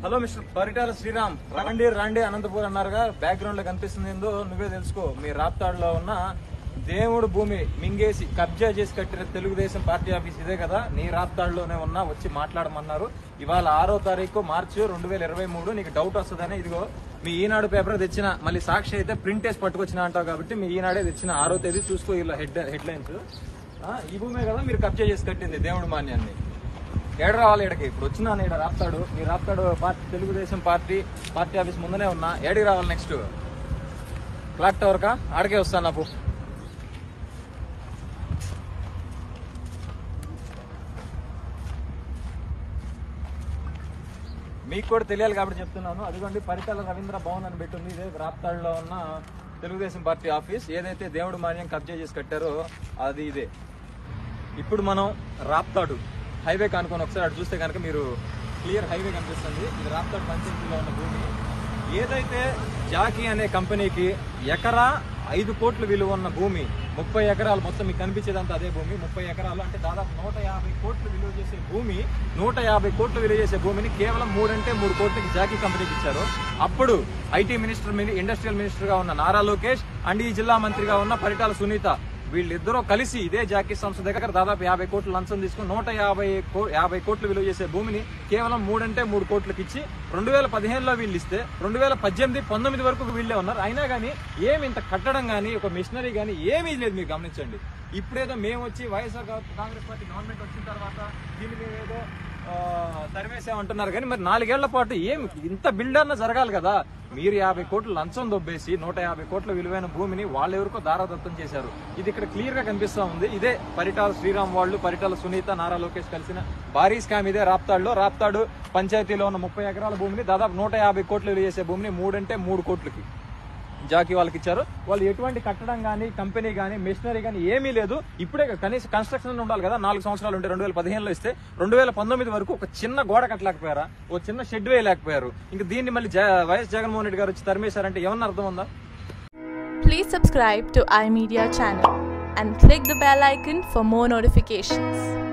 Hello mister Paritala Sriram రండి రండి Anantapur అన్నారుగా background లో కనిపిస్తుంది ఏందో నువ్వే తెలుసుకో మీ రాప్తాడులో ఉన్న దేవుడు భూమి మింగేసి కబ్జా చేసి కట్టిన తెలుగుదేశం పార్టీ ఆఫీస్ ఇదే కదా నీ రాప్తాడులోనే ఉన్నా వచ్చి మాట్లాడమన్నారు ఇవాళ ఆరో తారీఖు మార్చి రెండు వేల ఇరవై మూడు నీకు డౌట్ వస్తుందని ఇదిగో మీ ఈనాడు పేపర్ తెచ్చిన మళ్ళీ సాక్షి అయితే ప్రింట్ వేసి పట్టుకొచ్చిన అంటావు కాబట్టి మీ ఈనాడే తెచ్చిన ఆరో తేదీ చూసుకో ఇలా హెడ్ హెడ్ లైన్స్ ఈ భూమే కదా మీరు కబ్జా చేసి కట్టింది దేవుడు మాన్యాన్ని ఏడ రావాలి ఏడకి ఇప్పుడు వచ్చినా ఈడ రాస్తాడు మీ రాస్తాడు party Telugu Desam party party office ముందనే ఉన్నా ఏడికి రావాలి నెక్స్ట్ క్లాక్ టవర్ కా ఆడకే వస్తాను నాకు మీకు కూడా తెలియాలి కాబట్టి చెప్తున్నాను అదిగోండి పరిటాల రవీంద్ర భవన్ అని పెట్టుంది ఇదే రాప్తాడులో ఉన్న తెలుగుదేశం పార్టీ ఆఫీస్ ఏదైతే దేవుడు మాన్యం కబ్జా చేసి కట్టారో అది ఇదే ఇప్పుడు మనం రాప్తాడు హైవే కానుకొని ఒకసారి అటు చూస్తే కనుక మీరు క్లియర్ హైవే కనిపిస్తుంది ఇది రాప్తాడు పంచాయతీలో ఉన్న భూమి ఏదైతే జాకీ అనే కంపెనీకి ఎకరా ఐదు కోట్ల విలువ ఉన్న భూమి ముప్పై ఎకరాలు మొత్తం మీకు కనిపించేదంతా అదే భూమి ముప్పై ఎకరాలు అంటే దాదాపు నూట యాభై కోట్లు విలువ చేసే భూమి నూట యాభై కోట్లు విలువ చేసే భూమిని కేవలం మూడంటే మూడు కోట్లకి జాకీ కంపెనీకి ఇచ్చారు అప్పుడు ఐటీ మినిస్టర్ మిని- ఇండస్ట్రియల్ మినిస్టర్ గా ఉన్న నారా లోకేష్ అండ్ ఈ జిల్లా మంత్రిగా ఉన్న పరిటాల సునీత వీళ్ళిద్దరూ కలిసి ఇదే జాకీ సంస్థ దగ్గర దాదాపు యాభై కోట్లు లంచం తీసుకుని నూట యాభై కో- యాభై కోట్లు విలువ చేసే భూమిని కేవలం మూడంటే మూడు కోట్లకి ఇచ్చి రెండు వేల పదిహేనులో వీళ్ళు ఇస్తే రెండు వేల పద్దెనిమిది పంతొమ్మిది వరకు వీళ్ళే ఉన్నారు అయినా కానీ ఏమి ఇంత కట్టడం కానీ ఒక మిషనరీ కానీ ఏమీ లేదు మీరు గమనించండి ఇప్పుడేదో మేము వచ్చి వైఎస్ఆర్ గా- కాంగ్రెస్ పార్టీ గవర్నమెంట్ వచ్చిన తర్వాత దీన్ని మేము ఏదో తరివేసామంటున్నారు కానీ మరి నాలుగేళ్ల పాటు ఏం ఇంత బిల్డర్న జరగాలి కదా మీరు యాభై కోట్లు లంచం దొబ్బేసి నూట యాభై కోట్ల విలువైన భూమిని వాళ్ళెవరికో దారాదత్తం చేశారు ఇది ఇక్కడ క్లియర్ గా కనిపిస్తా ఉంది ఇదే పరిటాల శ్రీరామ్ వాళ్ళు పరిటాల సునీత నారా లోకేష్ కలిసిన భారీ స్కామ్ ఇదే రాప్తాడులో రాప్తాడు పంచాయతీలో ఉన్న ముప్పై ఎకరాల భూమిని దాదాపు నూట యాభై కోట్లు విలువ చేసే భూమిని మూడంటే మూడు కోట్లకి జాకీ వాళ్ళకి ఇచ్చారు వాళ్ళు ఎటువంటి కట్టడం కానీ కంపెనీ కానీ మిషనరీ కానీ ఏమీ లేదు ఇప్పుడే కనీసం కన్స్ట్రక్షన్ ఉండాలి కదా నాలుగు సంవత్సరాలు ఉంటే రెండు వేల పదిహేనులో ఇస్తే రెండు వేల పంతొమ్మిది వరకు ఒక చిన్న గోడ కట్టలేకపోయారా ఒక చిన్న షెడ్ వేయలేకపోయారు ఇంకా దీన్ని మళ్ళీ జ- వైఎస్ జగన్మోహన్ రెడ్డి గారు వచ్చి తరిమేశారంటే ఏమన్నా అర్థం ఉందా Please subscribe to iMedia channel and click the bell icon for more notifications.